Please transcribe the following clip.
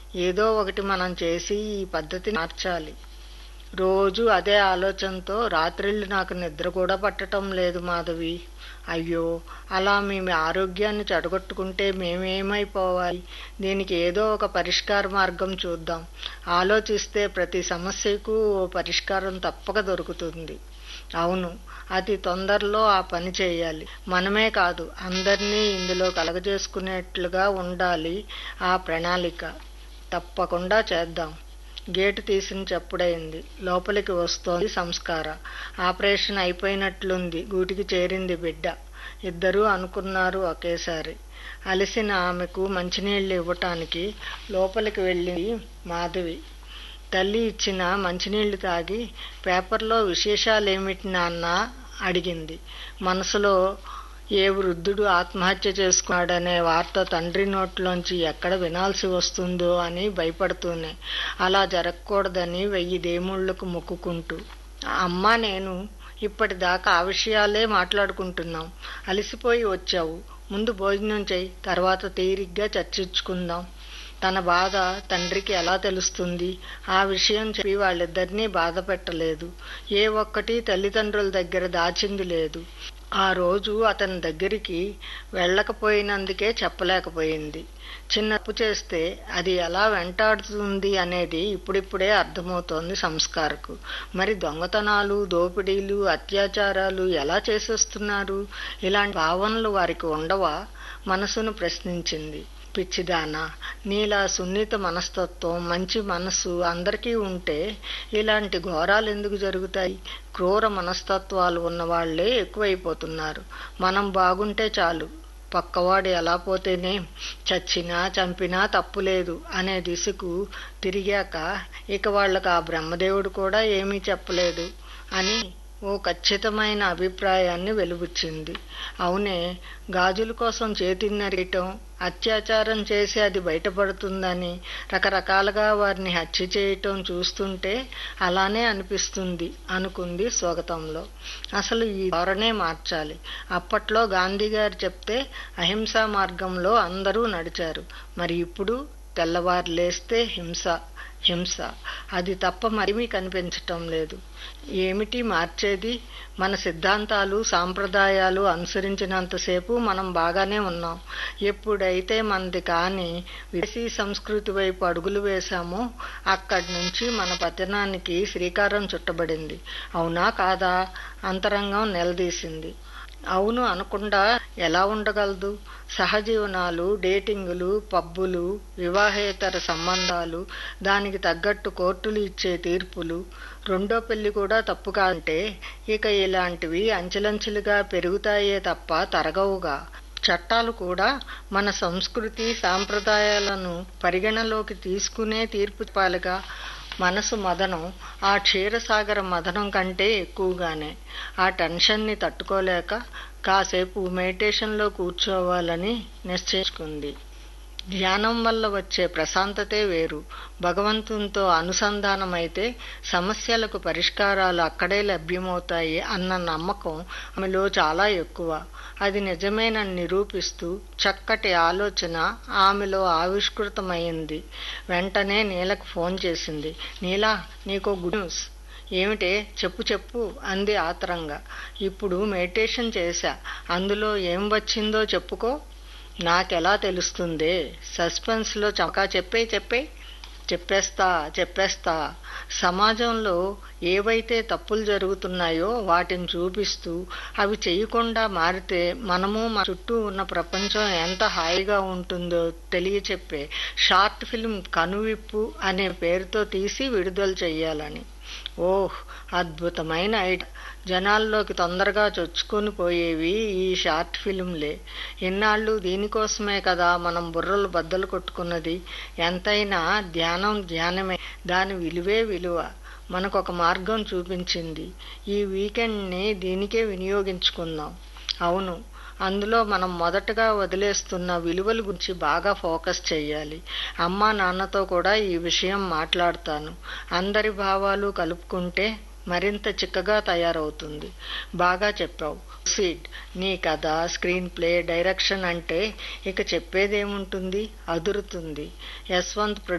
ఏదో ఒకటి మనం చేసి ఈ పద్ధతిని మార్చాలి రోజు అదే ఆలోచనతో రాత్రిళ్ళు నాకు నిద్ర కూడా పట్టటం లేదు మాధవి అయ్యో అలా మేము ఆరోగ్యాన్ని చెడగొట్టుకుంటే మేమేమైపోవాలి దీనికి ఏదో ఒక పరిష్కార మార్గం చూద్దాం ఆలోచిస్తే ప్రతి సమస్యకు ఓ పరిష్కారం తప్పక దొరుకుతుంది అవును అతి తొందరలో ఆ పని చేయాలి మనమే కాదు అందరినీ ఇందులో కలగజేసుకునేట్లుగా ఉండాలి ఆ ప్రణాళిక తప్పకుండా చేద్దాం గేటు తీసిన చెప్పుడైంది లోపలికి వస్తోంది సంస్కార ఆపరేషన్ అయిపోయినట్లుంది గూటికి చేరింది బిడ్డ ఇద్దరూ అనుకున్నారు ఒకేసారి అలసిన ఆమెకు మంచినీళ్లు ఇవ్వటానికి లోపలికి వెళ్ళింది మాధవి తల్లి ఇచ్చిన మంచినీళ్లు తాగి పేపర్లో విశేషాలేమిటి నాన్న అడిగింది మనసులో ఏ వృద్ధుడు ఆత్మహత్య చేసుకున్నాడనే వార్త తండ్రి నోట్లోంచి ఎక్కడ వినాల్సి వస్తుందో అని భయపడుతూనే అలా జరగకూడదని వెయ్యి దేవుళ్లకు మొక్కుకుంటూ అమ్మా నేను ఇప్పటిదాకా ఆ విషయాలే మాట్లాడుకుంటున్నాం అలసిపోయి వచ్చావు ముందు భోజనం చెయ్యి తర్వాత తీరిగ్గా చర్చించుకుందాం తన బాధ తండ్రికి ఎలా తెలుస్తుంది ఆ విషయం చెప్పి వాళ్ళిద్దరినీ బాధ పెట్టలేదు ఏ ఒక్కటి తల్లిదండ్రుల దగ్గర దాచింది లేదు ఆ రోజు అతని దగ్గరికి వెళ్ళకపోయినందుకే చెప్పలేకపోయింది చిన్న తప్పు చేస్తే అది ఎలా వెంటాడుతుంది అనేది ఇప్పుడిప్పుడే అర్థమవుతోంది సంస్కారకు మరి దొంగతనాలు దోపిడీలు అత్యాచారాలు ఎలా చేసేస్తున్నారు ఇలాంటి భావనలు వారికి ఉండవా మనసును ప్రశ్నించింది పిచ్చిదానా నీలా సున్నిత మనస్తత్వం మంచి మనసు అందరికీ ఉంటే ఇలాంటి ఘోరాలు ఎందుకు జరుగుతాయి క్రూర మనస్తత్వాలు ఉన్నవాళ్లే ఎక్కువైపోతున్నారు మనం బాగుంటే చాలు పక్కవాడు ఎలా పోతేనే చచ్చినా చంపినా తప్పులేదు అనే దిశకు తిరిగాక ఇక వాళ్ళకు ఆ బ్రహ్మదేవుడు కూడా ఏమీ చెప్పలేదు అని ఓ ఖచ్చితమైన అభిప్రాయాన్ని వెలుబుచ్చింది అవునే గాజుల కోసం చేతిని నరియటం అత్యాచారం చేసి అది బయటపడుతుందని రకరకాలుగా వారిని హత్య చేయటం చూస్తుంటే అలానే అనిపిస్తుంది అనుకుంది స్వాగతంలో అసలు ఈ ధోరణే మార్చాలి అప్పట్లో గాంధీ గారు చెప్తే అహింసా మార్గంలో అందరూ నడిచారు మరి ఇప్పుడు తెల్లవారు లేస్తే హింస హింస అది తప్ప మరేమీ కనిపించటం లేదు ఏమిటి మార్చేది మన సిద్ధాంతాలు సాంప్రదాయాలు అనుసరించినంతసేపు మనం బాగానే ఉన్నాం ఎప్పుడైతే మనది కాని విదేశీ సంస్కృతి వైపు అడుగులు వేశామో అక్కడి నుంచి మన పతనానికి శ్రీకారం చుట్టబడింది అవునా కాదా అంతరంగం నిలదీసింది అవును అనకుండా ఎలా ఉండగలదు సహజీవనాలు డేటింగులు పబ్బులు వివాహేతర సంబంధాలు దానికి తగ్గట్టు కోర్టులు ఇచ్చే తీర్పులు రెండో పెళ్లి కూడా తప్పు కాంటే ఇక ఇలాంటివి అంచెలంచెలుగా పెరుగుతాయే తప్ప తరగవుగా చట్టాలు కూడా మన సంస్కృతి సాంప్రదాయాలను పరిగణలోకి తీసుకునే తీర్పు పాలుగా మనసు మదనం ఆ క్షీరసాగర మదనం కంటే ఎక్కువగానే ఆ టెన్షన్ని తట్టుకోలేక కాసేపు మెడిటేషన్లో కూర్చోవాలని నిశ్చయించుకుంది ధ్యానం వల్ల వచ్చే ప్రశాంతతే వేరు భగవంతునితో అనుసంధానమైతే సమస్యలకు పరిష్కారాలు అక్కడే లభ్యమవుతాయి అన్న నమ్మకం ఆమెలో చాలా ఎక్కువ అది నిజమేనని నిరూపిస్తూ చక్కటి ఆలోచన ఆమెలో ఆవిష్కృతమైంది వెంటనే నీలకు ఫోన్ చేసింది నీలా నీకో గుడ్ న్యూస్ ఏమిటే చెప్పు చెప్పు అంది ఆతరంగా ఇప్పుడు మెడిటేషన్ చేశా అందులో ఏం వచ్చిందో చెప్పుకో నాకెలా తెలుస్తుందే సస్పెన్స్లో చమకా చెప్పే చెప్పే చెప్పేస్తా చెప్పేస్తా సమాజంలో ఏవైతే తప్పులు జరుగుతున్నాయో వాటిని చూపిస్తూ అవి చేయకుండా మారితే మనము మా చుట్టూ ఉన్న ప్రపంచం ఎంత హాయిగా ఉంటుందో తెలియచెప్పే షార్ట్ ఫిల్మ్ కనువిప్పు అనే పేరుతో తీసి విడుదల చెయ్యాలని ఓహ్ అద్భుతమైన ఐడియా జనాల్లోకి తొందరగా చొచ్చుకొని పోయేవి ఈ షార్ట్ ఫిల్మ్లే ఇన్నాళ్ళు దీనికోసమే కదా మనం బుర్రలు బద్దలు కొట్టుకున్నది ఎంతైనా ధ్యానం ధ్యానమే దాని విలువే విలువ మనకు ఒక మార్గం చూపించింది ఈ వీకెండ్ని దీనికే వినియోగించుకుందాం అవును అందులో మనం మొదటగా వదిలేస్తున్న విలువల గురించి బాగా ఫోకస్ చేయాలి అమ్మా నాన్నతో కూడా ఈ విషయం మాట్లాడతాను అందరి భావాలు కలుపుకుంటే మరింత చిక్కగా తయారవుతుంది బాగా చెప్పావు సీడ్ నీ కథ స్క్రీన్ ప్లే డైరెక్షన్ అంటే ఇక చెప్పేదేముంటుంది అదురుతుంది యశ్వంత్